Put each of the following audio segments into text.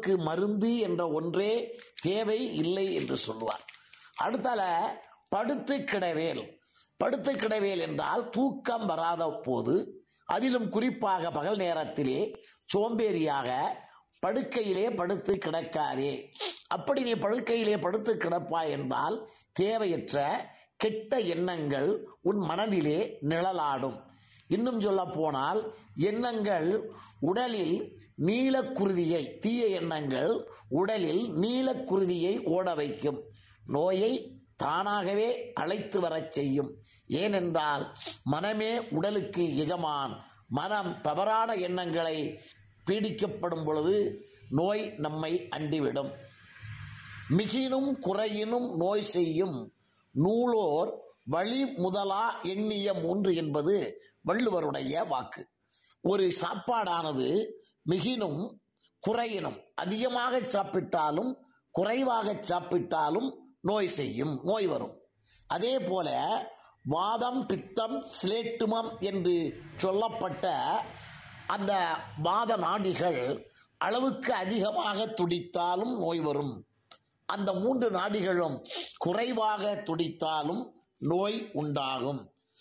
நமக்கு மருந்து என்ற ஒன்றே தேவை இல்லை என்று சொல்லுவார் அடுத்தால படுத்து கிடவேல் படுத்து கிடவேல் என்றால் தூக்கம் வராத போது அதிலும் குறிப்பாக பகல் நேரத்திலே சோம்பேறியாக படுக்கையிலே படுத்து கிடக்காதே அப்படி நீ படுக்கையிலே படுத்து கிடப்பாய் என்றால் தேவையற்ற கெட்ட எண்ணங்கள் உன் மனதிலே நிழலாடும் இன்னும் சொல்ல போனால் எண்ணங்கள் உடலில் நீலக்குருதியை தீய எண்ணங்கள் உடலில் நீலக்குருதியை ஓட வைக்கும் நோயை தானாகவே அழைத்து வரச் செய்யும் ஏனென்றால் மனமே உடலுக்கு எஜமான் மனம் தவறான எண்ணங்களை பீடிக்கப்படும் பொழுது நோய் நம்மை அண்டிவிடும் மிகினும் குறையினும் நோய் செய்யும் நூலோர் வழி முதலா எண்ணிய மூன்று என்பது வள்ளுவருடைய வாக்கு ஒரு சாப்பாடானது மிகினும் குறையினும் அதிகமாக சாப்பிட்டாலும் குறைவாக சாப்பிட்டாலும் நோய் செய்யும் நோய் வரும் அதே போல வாதம் பித்தம் சிலேட்டுமம் என்று சொல்லப்பட்ட அந்த வாத நாடிகள் அளவுக்கு அதிகமாக துடித்தாலும் நோய் வரும் அந்த மூன்று நாடிகளும் குறைவாக துடித்தாலும் நோய் உண்டாகும்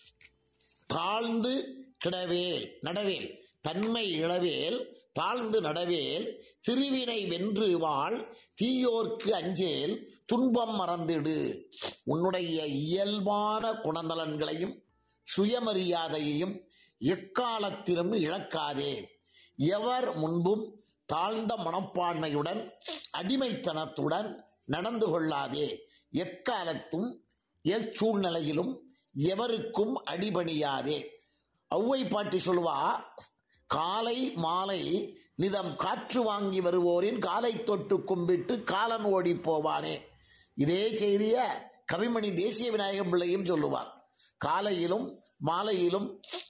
தாழ்ந்து கிடவேல் நடவேல் தன்மை இளவேல் தாழ்ந்து நடவேல் திருவினை வென்று வாழ் தீயோர்க்கு அஞ்சேல் துன்பம் மறந்திடு உன்னுடைய இயல்பான குணநலன்களையும் சுயமரியாதையையும் எக்காலத்திலும் இழக்காதே எவர் முன்பும் தாழ்ந்த மனப்பான்மையுடன் அடிமைத்தனத்துடன் நடந்து கொள்ளாதே எக்காலத்தும் எச்சூழ்நிலையிலும் எவருக்கும் அடிபணியாதே ஔவை பாட்டி சொல்லுவா காலை மாலை நிதம் காற்று வாங்கி வருவோரின் காலை தொட்டு கும்பிட்டு காலன் ஓடி போவானே இதே செய்திய கவிமணி தேசிய விநாயகம் பிள்ளையும் சொல்லுவார் காலையிலும் மாலையிலும்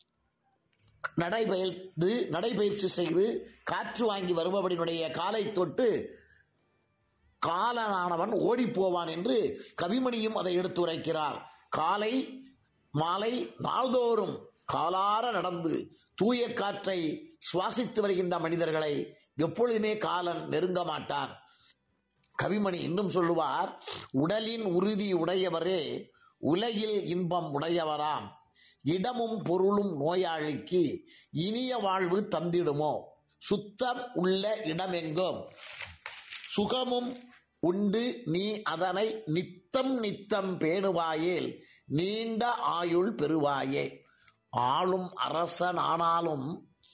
நடைபெயர்ந்து நடைபயிற்சி செய்து காற்று வாங்கி வருபவனுடைய காலை தொட்டு காலனானவன் ஓடி போவான் என்று கவிமணியும் அதை எடுத்துரைக்கிறார் காலை மாலை நாள்தோறும் காலார நடந்து தூய காற்றை சுவாசித்து வருகின்ற மனிதர்களை எப்பொழுதுமே காலன் நெருங்க மாட்டான் கவிமணி இன்னும் சொல்லுவார் உடலின் உறுதி உடையவரே உலகில் இன்பம் உடையவராம் இடமும் பொருளும் நோயாளிக்கு இனிய வாழ்வு தந்திடுமோ சுத்தம் உள்ள இடமெங்கும் சுகமும் உண்டு நீ அதனை நித்தம் நித்தம் பேணுவாயேல் நீண்ட ஆயுள் பெறுவாயே ஆளும் அரசன் ஆனாலும்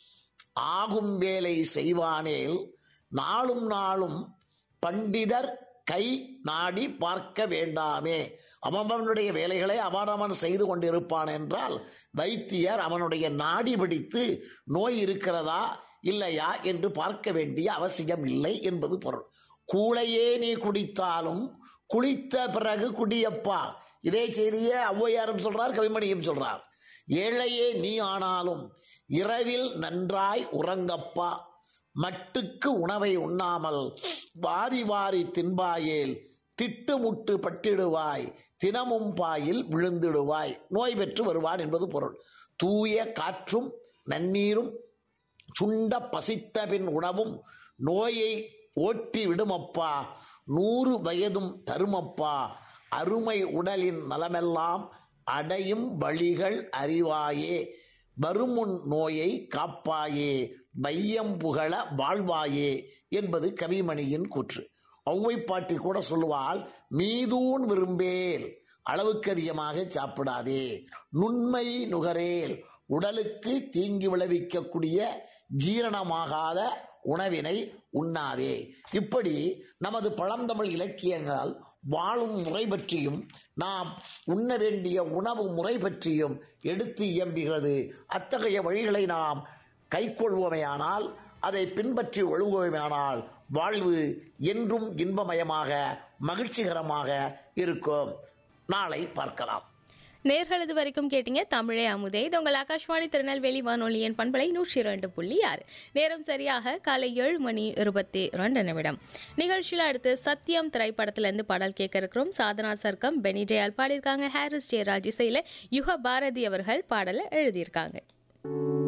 ஆகும் வேலை செய்வானேல் நாளும் நாளும் பண்டிதர் கை நாடி பார்க்க வேண்டாமே அவனுடைய வேலைகளை அவனவன் செய்து கொண்டிருப்பான் என்றால் வைத்தியர் அவனுடைய நாடி பிடித்து நோய் இருக்கிறதா இல்லையா என்று பார்க்க வேண்டிய அவசியம் இல்லை என்பது பொருள் கூளையே நீ குடித்தாலும் குளித்த பிறகு குடியப்பா இதே செய்தியே ஔவையாரும் சொல்றார் கவிமணியும் சொல்றார் ஏழையே நீ ஆனாலும் இரவில் நன்றாய் உறங்கப்பா மட்டுக்கு உணவை உண்ணாமல் வாரி வாரி தின்பாயேல் திட்டுமுட்டு பட்டிடுவாய் தினமும் பாயில் விழுந்திடுவாய் நோய் பெற்று வருவான் என்பது பொருள் தூய காற்றும் நன்னீரும் சுண்ட பசித்த பின் உணவும் நோயை ஓட்டி விடுமப்பா நூறு வயதும் தருமப்பா அருமை உடலின் நலமெல்லாம் அடையும் வழிகள் அறிவாயே வருமுன் நோயை காப்பாயே வையம் புகழ வாழ்வாயே என்பது கவிமணியின் கூற்று ஔவை பாட்டி கூட சொல்லுவாள் மீதூன் விரும்பேல் அளவுக்கு அதிகமாக சாப்பிடாதே நுண்மை நுகரேல் உடலுக்கு தீங்கு விளைவிக்கக்கூடிய ஜீரணமாகாத உணவினை உண்ணாதே இப்படி நமது பழந்தமிழ் இலக்கியங்கள் வாழும் முறை பற்றியும் நாம் உண்ண வேண்டிய உணவு முறை பற்றியும் எடுத்து இயம்புகிறது அத்தகைய வழிகளை நாம் கைக்கொள்வோமேயானால் அதை பின்பற்றி ஒழுகுவோமேயானால் வாழ்வு என்றும் இன்பமயமாக மகிழ்ச்சிகரமாக இருக்கும் நாளை பார்க்கலாம் நேர்கள் இது வரைக்கும் கேட்டீங்க தமிழே அமுதே இது உங்கள் ஆகாஷ்வாணி திருநெல்வேலி வானொலியின் பண்பலை நூற்றி இரண்டு புள்ளி ஆறு நேரம் சரியாக காலை ஏழு மணி இருபத்தி ரெண்டு நிமிடம் நிகழ்ச்சியில் அடுத்து சத்யம் திரைப்படத்திலிருந்து பாடல் கேட்க இருக்கிறோம் சாதனா சர்க்கம் பெனி ஜெயால் பாடியிருக்காங்க ஹாரிஸ் ஜெயராஜ் இசையில் யுக பாரதி அவர்கள் பாடலை எழுதியிருக்காங்க